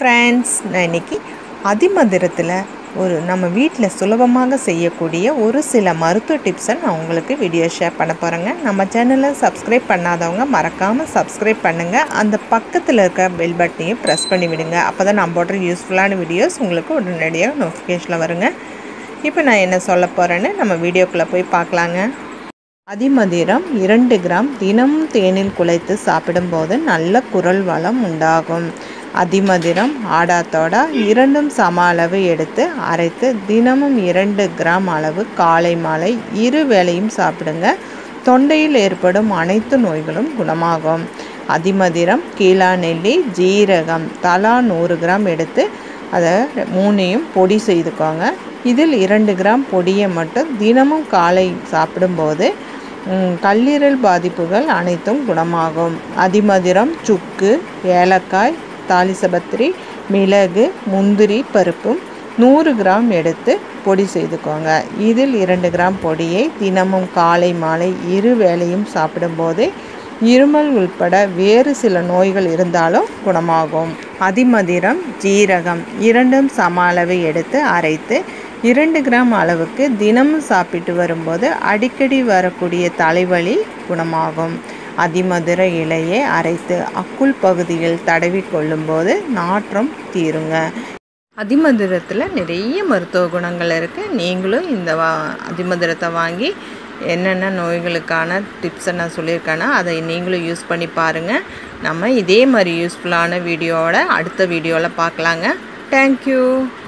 friends நான் இன்னைக்கு அதிமதுரத்தில் ஒரு நம்ம வீட்டில் சுலபமாக செய்யக்கூடிய ஒரு சில மருத்துவ டிப்ஸை நான் உங்களுக்கு வீடியோ ஷேர் பண்ண போகிறேங்க நம்ம சேனலை சப்ஸ்கிரைப் பண்ணாதவங்க மறக்காமல் சப்ஸ்கிரைப் பண்ணுங்கள் அந்த பக்கத்தில் இருக்க பெல் பட்டனையும் ப்ரெஸ் பண்ணி விடுங்க அப்போ தான் நான் போடுற யூஸ்ஃபுல்லான வீடியோஸ் உங்களுக்கு உடனடியாக நோட்டிஃபிகேஷனில் வருங்க இப்போ நான் என்ன சொல்ல போகிறேன்னு நம்ம வீடியோக்குள்ளே போய் பார்க்கலாங்க அதிமதுரம் இரண்டு கிராம் தினமும் தேனில் குழைத்து சாப்பிடும்போது நல்ல குரல் வளம் உண்டாகும் அதிமதுரம் ஆடாத்தோட இரண்டும் சம அளவு எடுத்து அரைத்து தினமும் இரண்டு கிராம் அளவு காலை மாலை இரு வேளையும் சாப்பிடுங்க தொண்டையில் ஏற்படும் அனைத்து நோய்களும் குணமாகும் அதிமதுரம் கீழா நெல்லி ஜீரகம் தலா நூறு கிராம் எடுத்து அதை மூணையும் பொடி செய்துக்கோங்க இதில் இரண்டு கிராம் பொடியை மட்டும் தினமும் காலை சாப்பிடும்போது கல்லீரல் பாதிப்புகள் அனைத்தும் குணமாகும் அதிமதுரம் சுக்கு ஏலக்காய் தாலிசபத்திரி மிளகு முந்திரி பருப்பும் நூறு கிராம் எடுத்து பொடி செய்துக்கோங்க இதில் இரண்டு கிராம் பொடியை தினமும் காலை மாலை இரு வேளையும் சாப்பிடும்போது இருமல் உள்பட வேறு சில நோய்கள் இருந்தாலும் குணமாகும் அதிமதுரம் ஜீரகம் இரண்டும் சம அளவு எடுத்து அரைத்து இரண்டு கிராம் அளவுக்கு தினமும் சாப்பிட்டு வரும்போது அடிக்கடி வரக்கூடிய தலைவலி குணமாகும் அதிமதுர இலையை அரைத்து அக்குள் பகுதியில் தடவி கொள்ளும்போது நாற்றம் தீருங்க அதிமதுரத்தில் நிறைய மருத்துவ குணங்கள் இருக்குது நீங்களும் இந்த வா அதிமதுரத்தை வாங்கி என்னென்ன நோய்களுக்கான டிப்ஸை நான் சொல்லியிருக்கேன்னா அதை நீங்களும் யூஸ் பண்ணி பாருங்கள் நம்ம இதே மாதிரி யூஸ்ஃபுல்லான வீடியோவோட அடுத்த வீடியோவில் பார்க்கலாங்க தேங்க்யூ